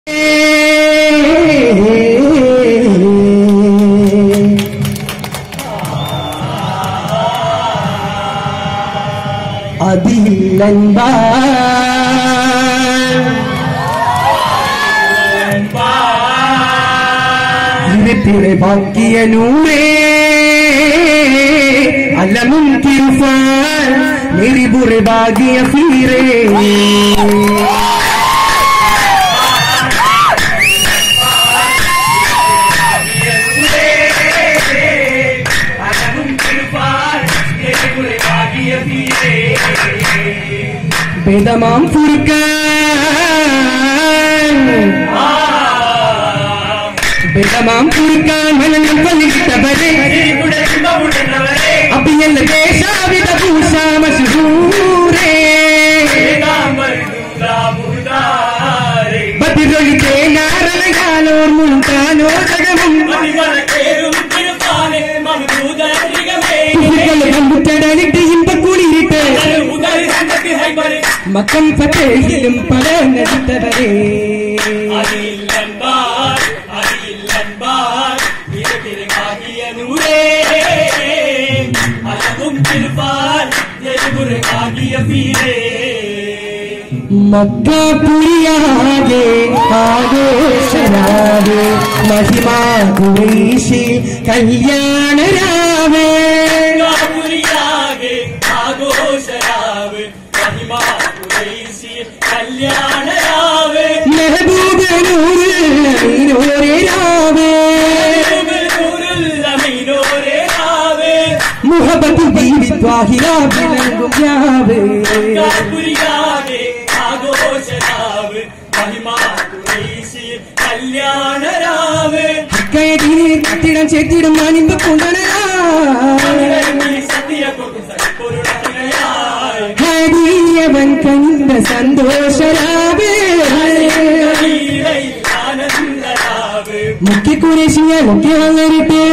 അതില്ലൻപാ ഇരുത്തിലെ ബാക്കിയ നൂറേ അലമും കിർഫാൻ നിരിബുറെ ബാകിയ ഫീറേ വേദമാം ഫുർക്കാൻ വേദമാം ഫുർക്കാൻ മലനം പലിട്ടവരെ അപ്പിയല്ല ദേശാവിത ഭൂഷ മശഹൂരേ ബദിരൊഴിക്കേ നാരണകാലോർ മുഴുക്കാനോ ജഗമും കുഫികൾ കമ്പുറ്റടലിട്ട് ഇമ്പക്കുളിരിട്ട് മക്കം ഫത്തേഹിലും പല നടിത്തവരേ മക്ക പുരിയാകെ ആഘോഷരാവേ മഹിമാ കുറേശി കല്യാണരാവേ ആഘോഷരാവ് മഹിമാ കുറേശി കല്യാണരാവ് മെഹബൂബ് നൂറിൽ രാവേ മുഹബത്ത് ബീവി ത്വാഹിര വിളങ്ങും രാവേ ആഘോഷരാവ് മഹിമാ കുറേശി കല്യാണരാവ് കയറ്റിനെ കത്തിടം ചേത്തിടും മാനിമ്പ കൊണ്ടണരാ സത്യ പൊരുളയായി ഹരിയവൻ കണ്ട സന്തോഷരാവേ ആനന്ദരാവ് മുക്കി കുറേശിയ മുക്കി വന്നിട്ട്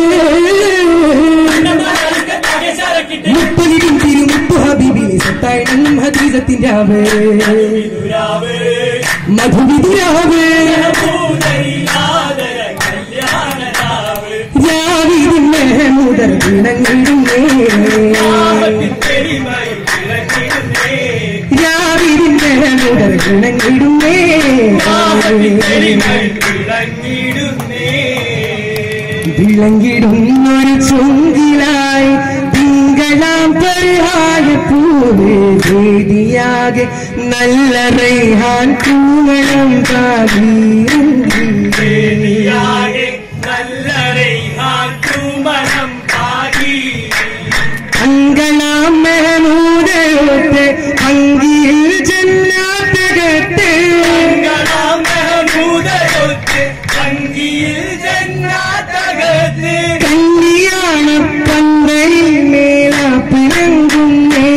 മുപ്പതിലും തിരുമുപ്പു ഹബീബിനെ സത്തായിടം ഹദീസത്തിന്റെ ആവേ വിദുരാവ് മധുവിതുരാവേ ഭൂതൈലാദര കല്യാണരാവ് രാവിലും മെഹമൂദർ ഗുണങ്ങളിടുന്നേ പെരുമയിൽ വിളക്കിടുന്നേ രാവിലും മെഹമൂദർ ഗുണങ്ങളിടുന്നേ പെരുമയിൽ വിളങ്ങിടുന്നേ വിളങ്ങിടുന്നൊരു ചുങ്കിലായി തിങ്കളാം പരിഹാര പൂവേ വേദിയാകെ നല്ല റൈഹാൻ പൂവളം കാവീരുന്നേ യാകെ നല്ല റെയ്ഹാൻ ചുമനം പാടി അങ്കണാം മെഹമൂദോട്ട് അങ്കിയിൽ ജന്നാത്തകട്ടെ മംഗളാം മെഹമൂദയൊത്ത് ഭംഗിയിൽ ജന്നാതകത്ത് കല്യാണ പന്തലിൽ മേല പിണങ്ങുന്നേ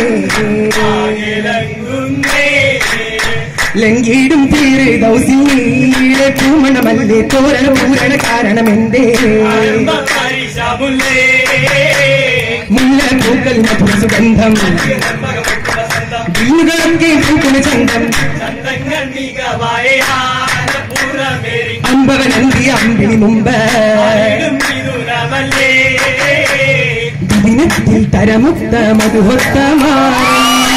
ആകിലങ്ങുന്നേ ലംഘിടും തീരെ ദൗസിയുടെ പൂമണമല്ലേ തോരണ പൂരണ കാരണമെന്തേ ആരംഭ പരിശമുല്ലേ മുല്ല പൂക്കൾ മധുര സുഗന്ധം വീണുകളൊക്കെ പൂക്കുന്ന ചന്തം ചന്തങ്ങൾ മികവായ ആനപുറമേറി അമ്പവനന്തി അമ്പിനി മുമ്പ് വിദുരമല്ലേ ദിനത്തിൽ തരമുക്ത മധുഹോത്തമായി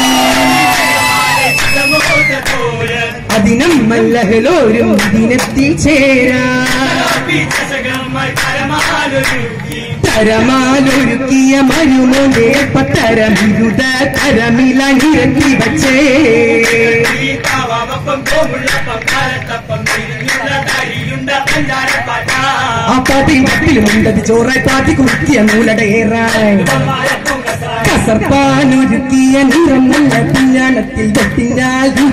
സമൂഹത്തോരൻ അതിനമ്മല്ലഹലോരും ദിനത്തിൽ ചേരാ ചഷകമായി പരമാലൊരുക്കി തരമാലൊരുക്കിയ മരുമോന്റെ പത്തര ബിരുദ തരമില നിരത്തി വച്ചേ താവാമപ്പം കോമുള്ളപ്പം കാലത്തപ്പം തിരിഞ്ഞുള്ള തരിയുണ്ട പഞ്ചാരപ്പാട്ട ആ പാട്ടി മട്ടിലുമുണ്ടത് ചോറായി പാട്ടി കുത്തിയ നൂലടേറാൻ കസർപ്പാനൊരുക്കിയ നിറം നല്ല പിഞ്ഞാണത്തിൽ തൊട്ടിഞ്ഞാൽ